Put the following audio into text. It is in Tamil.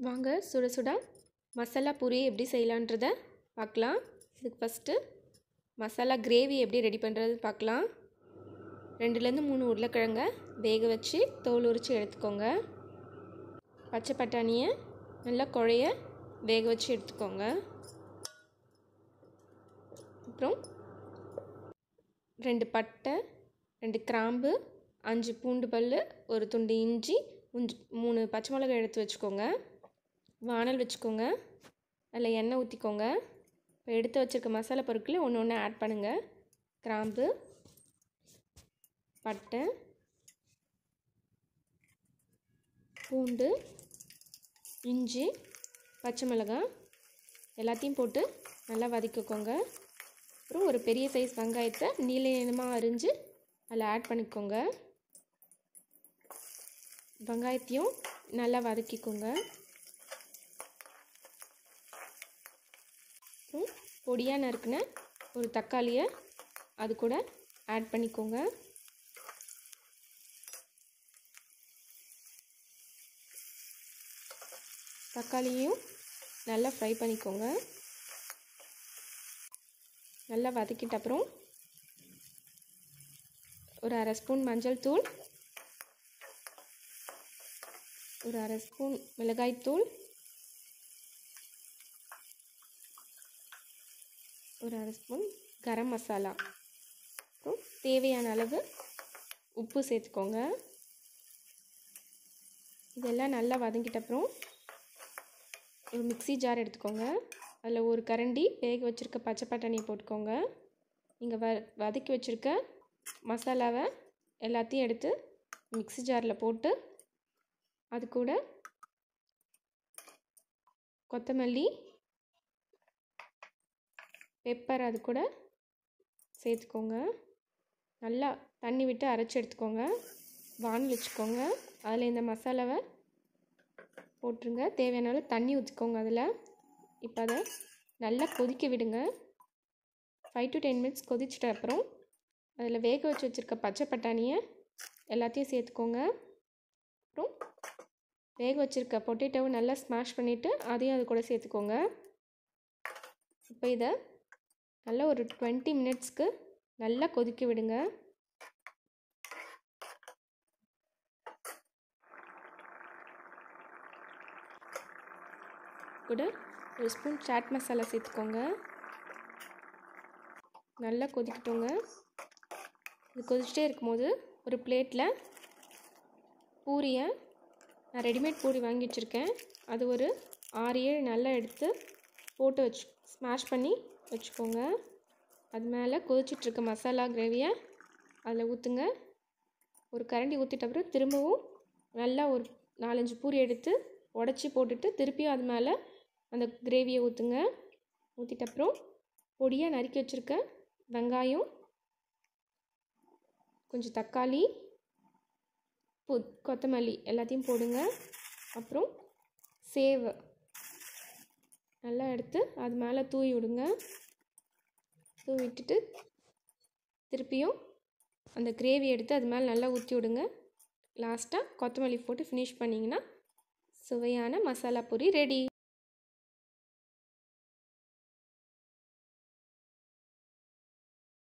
வாங்க சுட சுட மசாலா பூரி எப்படி செய்யலான்றத பார்க்கலாம் இதுக்கு ஃபஸ்ட்டு மசாலா கிரேவி எப்படி ரெடி பண்ணுறது பார்க்கலாம் ரெண்டுலேருந்து மூணு உருளைக்கிழங்க வேக வச்சு தோல் உரித்து எடுத்துக்கோங்க பச்சை பட்டாணியை நல்லா குழைய வேக வச்சு எடுத்துக்கோங்க அப்புறம் ரெண்டு பட்டை ரெண்டு கிராம்பு அஞ்சு பூண்டு பல் ஒரு துண்டு இஞ்சி உஞ்சி மூணு பச்சை மிளகாய் எடுத்து வச்சுக்கோங்க வானல் வச்சுக்கோங்க அதில் எண்ணெய் ஊற்றிக்கோங்க இப்போ எடுத்து வச்சுருக்க மசாலா பொருட்களை ஒன்று ஒன்று ஆட் பண்ணுங்கள் கிராம்பு பட்டை பூண்டு இஞ்சி பச்சை மிளகாய் எல்லாத்தையும் போட்டு நல்லா வதக்கிக்கோங்க அப்புறம் ஒரு பெரிய சைஸ் வெங்காயத்தை நீள நீளமாக அரிஞ்சு அதில் ஆட் பண்ணிக்கோங்க வெங்காயத்தையும் நல்லா வதக்கிக்கோங்க அப்புறம் பொடியாக நறுக்குன ஒரு தக்காளியை அது கூட ஆட் பண்ணிக்கோங்க தக்காளியும் நல்லா ஃப்ரை பண்ணிக்கோங்க நல்லா வதக்கிட்ட அப்புறம் ஒரு அரை ஸ்பூன் மஞ்சள் தூள் ஒரு அரை ஸ்பூன் மிளகாய்த்தூள் ஒரு அரை ஸ்பூன் கரம் மசாலா அப்புறம் தேவையான அளவு உப்பு சேர்த்துக்கோங்க இதெல்லாம் நல்லா வதங்கிட்ட அப்புறம் ஒரு மிக்ஸி ஜார் எடுத்துக்கோங்க அதில் ஒரு கரண்டி வேக வச்சுருக்க பச்சை பட்டாணியை போட்டுக்கோங்க நீங்கள் வ வதக்கி வச்சுருக்க மசாலாவை எல்லாத்தையும் எடுத்து மிக்ஸி ஜாரில் போட்டு அது கூட கொத்தமல்லி பெப்பர் அது கூட சேர்த்துக்கோங்க நல்லா தண்ணி விட்டு அரைச்சி எடுத்துக்கோங்க வானல் வச்சுக்கோங்க அதில் இந்த மசாலாவை போட்டுருங்க தேவையான அளவு தண்ணி ஊற்றிக்கோங்க அதில் இப்போ அதை நல்லா கொதிக்க விடுங்க ஃபைவ் டு டென் மினிட்ஸ் கொதிச்சிட்ட அப்புறம் அதில் வேக வச்சு வச்சுருக்க பச்சை பட்டாணியை எல்லாத்தையும் சேர்த்துக்கோங்க அப்புறம் வேக வச்சுருக்க பொட்டேட்டோவை நல்லா ஸ்மாஷ் பண்ணிவிட்டு அதையும் அது கூட சேர்த்துக்கோங்க இப்போ இதை நல்லா ஒரு டுவெண்ட்டி மினிட்ஸ்க்கு நல்லா கொதிக்க விடுங்க கூட ஒரு ஸ்பூன் சாட் மசாலா சேர்த்துக்கோங்க நல்லா கொதிக்கட்டுங்க இது கொதிச்சிட்டே இருக்கும்போது ஒரு பிளேட்டில் பூரியை நான் ரெடிமேட் பூரி வாங்கி வச்சுருக்கேன் அது ஒரு ஆறு ஏழு நல்லா எடுத்து போட்டு வச்சு ஸ்மாஷ் பண்ணி வச்சுக்கோங்க அது மேலே கொதிச்சிட்ருக்க மசாலா கிரேவியை அதில் ஊற்றுங்க ஒரு கரண்டி ஊற்றிட்ட அப்புறம் திரும்பவும் நல்லா ஒரு நாலஞ்சு பூரி எடுத்து உடச்சி போட்டுட்டு திருப்பியும் அது மேலே அந்த கிரேவியை ஊற்றுங்க ஊற்றிட்ட அப்புறம் பொடியாக நறுக்கி வச்சுருக்க வெங்காயம் கொஞ்சம் தக்காளி பு கொத்தமல்லி எல்லாத்தையும் போடுங்க அப்புறம் சேவை நல்லா எடுத்து அது மேலே தூவி விடுங்க தூவி விட்டுட்டு திருப்பியும் அந்த கிரேவி எடுத்து அது மேலே நல்லா ஊற்றி விடுங்க லாஸ்ட்டாக கொத்தமல்லி போட்டு ஃபினிஷ் பண்ணிங்கன்னா சுவையான மசாலா பொரி ரெடி